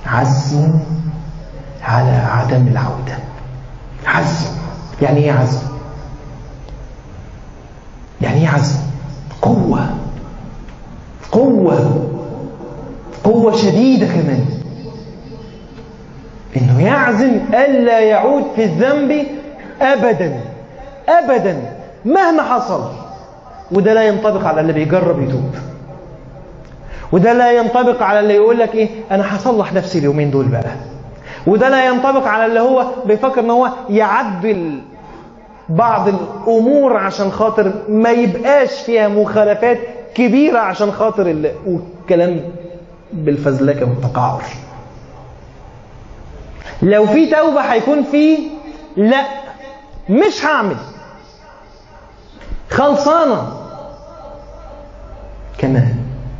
عزم على عدم العودة عزم يعني ايه عزم يعني ايه عزم قوة قوة قوة شديدة كمان انه يعزم الا يعود في الذنب ابدا ابدا مهما حصل وده لا ينطبق على اللي بيجرب يتوب وده لا ينطبق على اللي يقول لك ايه انا هصلح نفسي اليومين دول بقى وده لا ينطبق على اللي هو بيفكر ان هو يعدل بعض الامور عشان خاطر ما يبقاش فيها مخالفات كبيره عشان خاطر ال... والكلام بالفزلكه والتقاعر لو في توبه هيكون في لا مش هعمل خلصانه كمان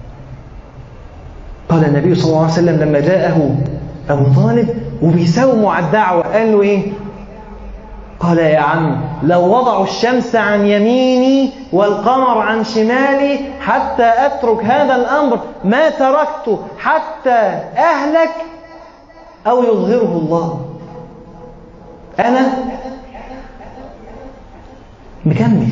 قال النبي صلى الله عليه وسلم لما جاءه أبو طالب وبيساوموا على الدعوة قال له إيه قال يا عم لو وضعوا الشمس عن يميني والقمر عن شمالي حتى أترك هذا الأمر ما تركته حتى أهلك أو يظهره الله أنا مكمل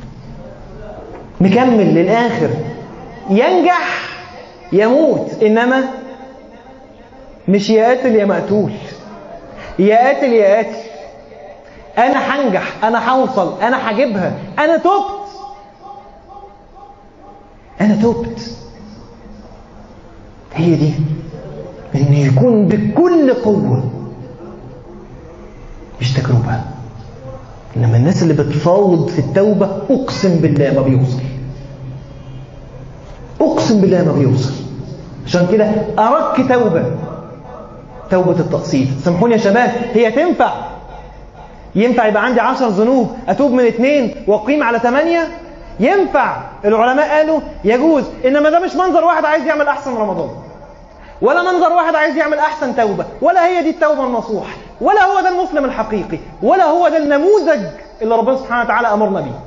مكمل للآخر ينجح يموت إنما مش يا قاتل يا مقتول يا قاتل يا قاتل انا هنجح انا هوصل انا هجيبها انا تبت انا تبت هي دي ان يكون بكل قوه مش تجربه انما الناس اللي بتفاوض في التوبه اقسم بالله ما بيوصل اقسم بالله ما بيوصل عشان كده ارك توبه توبة التقسيط سامحوني يا شباب هي تنفع ينفع يبقى عندي عشر ذنوب أتوب من اثنين وأقيم على ثمانية ينفع العلماء قالوا يجوز إنما ده مش منظر واحد عايز يعمل أحسن رمضان ولا منظر واحد عايز يعمل أحسن توبة ولا هي دي التوبة النصوح ولا هو ده المسلم الحقيقي ولا هو ده النموذج اللي ربنا سبحانه وتعالى أمرنا بيه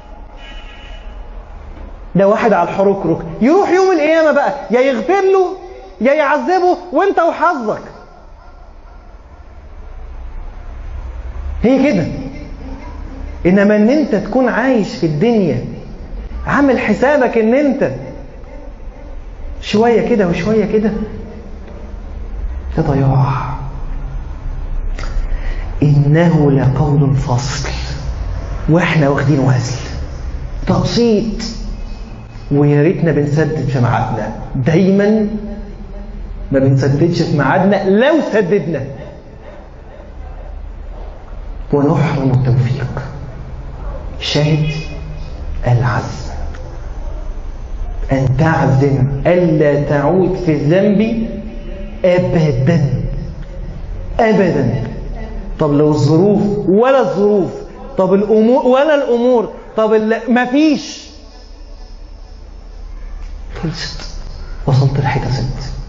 ده واحد على الحركرك يروح يوم القيامة بقى يا يغفر له يا يعذبه وانت وحظك هي كده انما ان انت تكون عايش في الدنيا عامل حسابك ان انت شوية كده وشوية كده ده ضياع إنه لقول فصل وإحنا واخدين وزن تقسيط ويا ريتنا بنسدد في ميعادنا دايما ما بنسددش في ميعادنا لو سددنا ونحرم التوفيق شاهد العزم أن تعزم ألا تعود في الذنب أبدا أبدا طب لو الظروف ولا الظروف طب الأمور ولا الأمور طب ما فيش خلصت وصلت الحته ست